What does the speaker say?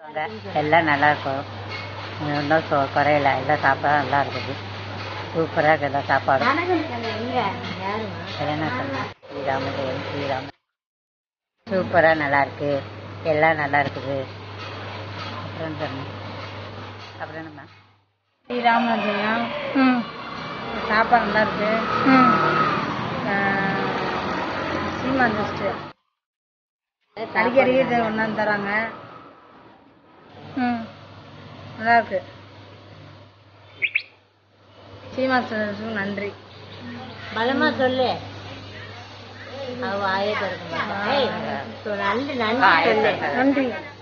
வாங்க எல்லாம் நல்லா இருக்கும் ஒன்றும் சொ குறையில எல்லாம் சாப்பாடு நல்லா இருக்குது சூப்பராக இருக்குது எல்லா சாப்பாடும் என்ன சொன்னேன் ஸ்ரீராமஜெயம் ஸ்ரீராம சூப்பராக நல்லா இருக்கு எல்லாம் நல்லா இருக்குது அப்புறம் சொன்னேன் அப்புறம் என்னம்மா ஸ்ரீராம ஜெயம் சாப்பாடு நல்லா இருக்கு சீமான் ஜஸ்ட் அடிக்கடி இது ஒன்றாந்து தராங்க நல்லா இருக்கு சீமான் சாருக்கு நன்றி பலமா சொல்லு அவ ஆயே திறக்க மாட்டா. ஏய், நன்றி நன்றி சொல்லு நன்றி